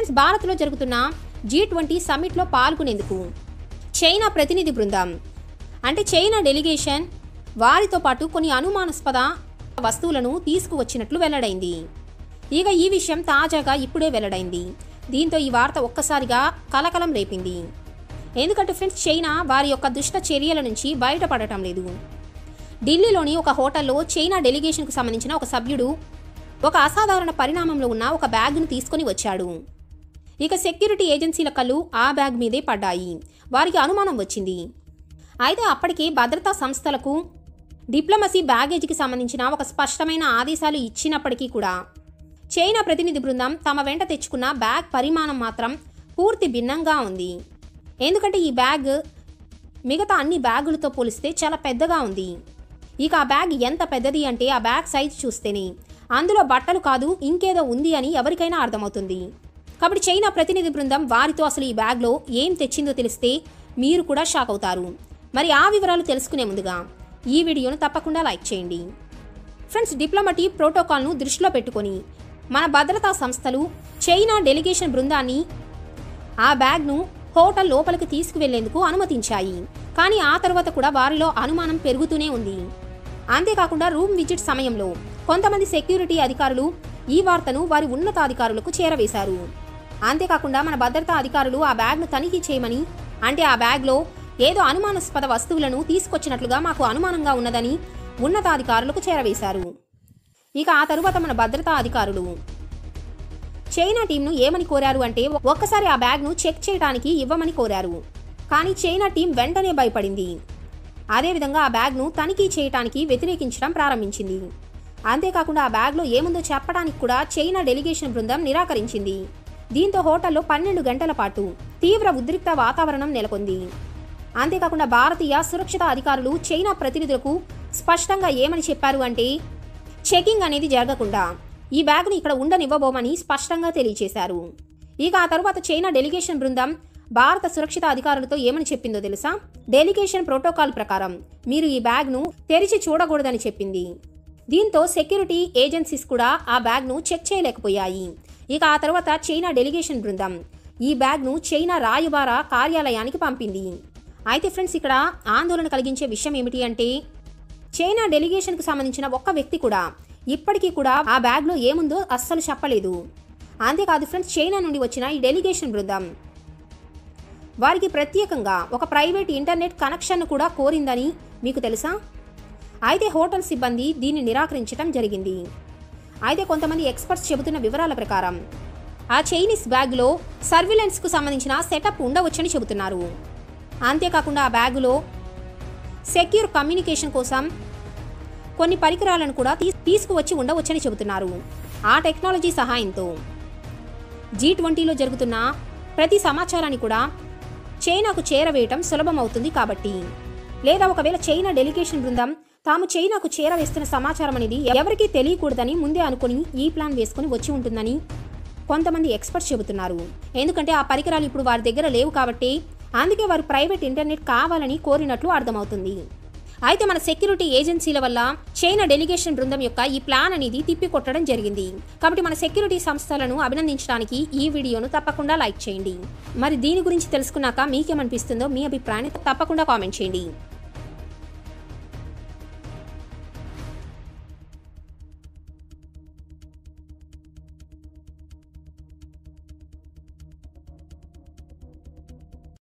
friends భారత్లో జరుగుతున్న G twenty సమ్మిట్లో పాల్గొనేందుకు చైనా ప్రతినిధి బృందం అంటే చైనా డెలిగేషన్ వారితో పాటు కొన్ని అనుమానాస్పద వస్తువులను తీసుకువచ్చినట్లు వెల్లడైంది ఇక ఈ విషయం తాజాగా ఇప్పుడే వెల్లడైంది దీంతో ఈ వార్త ఒక్కసారిగా కలకలం రేపింది ఎందుకంటే ఫ్రెండ్స్ చైనా వారి యొక్క దుష్ట చర్యల నుంచి బయటపడటం లేదు ఢిల్లీలోని ఒక హోటల్లో చైనా డెలిగేషన్కు సంబంధించిన ఒక సభ్యుడు ఒక అసాధారణ పరిణామంలో ఉన్న ఒక బ్యాగ్ను తీసుకొని వచ్చాడు ఇక సెక్యూరిటీ ఏజెన్సీల కళ్ళు ఆ బ్యాగ్ మీదే పడ్డాయి వారికి అనుమానం వచ్చింది అయితే అప్పటికే భద్రతా సంస్థలకు డిప్లొమసీ బ్యాగేజీకి సంబంధించిన ఒక స్పష్టమైన ఆదేశాలు ఇచ్చినప్పటికీ కూడా చైనా ప్రతినిధి బృందం తమ వెంట తెచ్చుకున్న బ్యాగ్ పరిమాణం మాత్రం పూర్తి భిన్నంగా ఉంది ఎందుకంటే ఈ బ్యాగ్ మిగతా అన్ని బ్యాగులతో పోలిస్తే చాలా పెద్దగా ఉంది ఇక ఆ బ్యాగ్ ఎంత పెద్దది అంటే ఆ బ్యాగ్ సైజ్ చూస్తేనే అందులో బట్టలు కాదు ఇంకేదో ఉంది అని ఎవరికైనా అర్థమవుతుంది కాబట్టి చైనా ప్రతినిధి బృందం వారితో అసలు ఈ బ్యాగ్లో ఏం తెచ్చిందో తెలిస్తే మీరు కూడా షాక్ అవుతారు మరి ఆ వివరాలు తెలుసుకునే ముందుగా ఈ వీడియోను తప్పకుండా లైక్ చేయండి ఫ్రెండ్స్ డిప్లొమాటిక్ ప్రోటోకాల్ను దృష్టిలో పెట్టుకొని మన భద్రతా సంస్థలు చైనా డెలిగేషన్ బృందాన్ని ఆ బ్యాగ్ను హోటల్ లోపలికి తీసుకువెళ్లేందుకు అనుమతించాయి కానీ ఆ తర్వాత కూడా వారిలో అనుమానం పెరుగుతూనే ఉంది అంతేకాకుండా రూమ్ విజిట్ సమయంలో కొంతమంది సెక్యూరిటీ అధికారులు ఈ వార్తను వారి ఉన్నతాధికారులకు చేరవేశారు అంతేకాకుండా మన భద్రతా అధికారులు ఆ బ్యాగ్ను తనిఖీ చేయమని అంటే ఆ బ్యాగ్లో ఏదో అనుమానాస్పద వస్తువులను తీసుకొచ్చినట్లుగా మాకు అనుమానంగా ఉన్నదని ఉన్నతాధికారులకు చేరవేశారు ఇక ఆ తరువాత మన భద్రతా అధికారులు చైనా టీంను ఏమని కోరారు అంటే ఒక్కసారి ఆ బ్యాగ్ను చెక్ చేయడానికి ఇవ్వమని కోరారు కానీ చైనా టీం వెంటనే భయపడింది అదేవిధంగా ఆ బ్యాగ్ను తనిఖీ చేయడానికి వ్యతిరేకించడం ప్రారంభించింది అంతేకాకుండా ఆ బ్యాగ్లో ఏముందో చెప్పడానికి కూడా చైనా డెలిగేషన్ బృందం నిరాకరించింది దీంతో హోటల్లో పన్నెండు గంటల పాటు తీవ్ర ఉద్రిక్త వాతావరణం నెలకొంది అంతేకాకుండా భారతీయ సురక్షిత అధికారులు చైనా ప్రతినిధులకు స్పష్టంగా ఏమని చెప్పారు అంటే చెకింగ్ అనేది జరగకుండా ఈ బ్యాగ్ను ఇక్కడ ఉండనివ్వబోమని స్పష్టంగా తెలియజేశారు ఇక ఆ తరువాత చైనా డెలిగేషన్ బృందం భారత సురక్షిత అధికారులతో ఏమని చెప్పిందో తెలుసా డెలిగేషన్ ప్రోటోకాల్ ప్రకారం మీరు ఈ బ్యాగ్ను తెరిచి చూడకూడదని చెప్పింది దీంతో సెక్యూరిటీ ఏజెన్సీస్ కూడా ఆ బ్యాగ్ను చెక్ చేయలేకపోయాయి ఇక ఆ తర్వాత చైనా డెలిగేషన్ బృందం ఈ బ్యాగ్ను చైనా రాయబార కార్యాలయానికి పంపింది అయితే ఫ్రెండ్స్ ఇక్కడ ఆందోళన కలిగించే విషయం ఏమిటి అంటే చైనా డెలిగేషన్కు సంబంధించిన ఒక్క వ్యక్తి కూడా ఇప్పటికీ కూడా ఆ బ్యాగ్లో ఏముందో అస్సలు చెప్పలేదు అంతేకాదు ఫ్రెండ్స్ చైనా నుండి వచ్చిన ఈ డెలిగేషన్ బృందం వారికి ప్రత్యేకంగా ఒక ప్రైవేట్ ఇంటర్నెట్ కనెక్షన్ను కూడా కోరిందని మీకు తెలుసా అయితే హోటల్ సిబ్బంది దీన్ని నిరాకరించడం జరిగింది అయితే కొంతమంది ఎక్స్పర్ట్స్ చెబుతున్న వివరాల ప్రకారం ఆ చైనీస్ బ్యాగ్లో సర్విలెన్స్కు సంబంధించిన సెటప్ ఉండవచ్చని చెబుతున్నారు అంతేకాకుండా ఆ బ్యాగులో సెక్యూర్ కమ్యూనికేషన్ కోసం కొన్ని పరికరాలను కూడా తీ- తీసుకువచ్చి ఉండవచ్చని చెబుతున్నారు ఆ టెక్నాలజీ సహాయంతో జీ ట్వంటీలో జరుగుతున్న ప్రతి సమాచారాన్ని కూడా చైనాకు చేరవేయటం సులభమవుతుంది కాబట్టి లేదా ఒకవేళ చైనా డెలిగేషన్ బృందం తాము చైనాకు చేరవేస్తున్న సమాచారం అనేది ఎవరికీ తెలియకూడదని ముందే అనుకుని ఈ ప్లాన్ వేసుకుని వచ్చి ఉంటుందని కొంతమంది ఎక్స్పర్ట్స్ చెబుతున్నారు ఎందుకంటే ఆ పరికరాలు ఇప్పుడు వారి దగ్గర లేవు కాబట్టి అందుకే వారు ప్రైవేట్ ఇంటర్నెట్ కావాలని కోరినట్లు అర్థమవుతుంది అయితే మన సెక్యూరిటీ ఏజెన్సీల వల్ల చైనా డెలిగేషన్ బృందం యొక్క ఈ ప్లాన్ అనేది తిప్పికొట్టడం జరిగింది కాబట్టి మన సెక్యూరిటీ సంస్థలను అభినందించడానికి ఈ వీడియోను తప్పకుండా లైక్ చేయండి మరి దీని గురించి తెలుసుకున్నాక మీకేమనిపిస్తుందో మీ అభిప్రాయాన్ని తప్పకుండా కామెంట్ చేయండి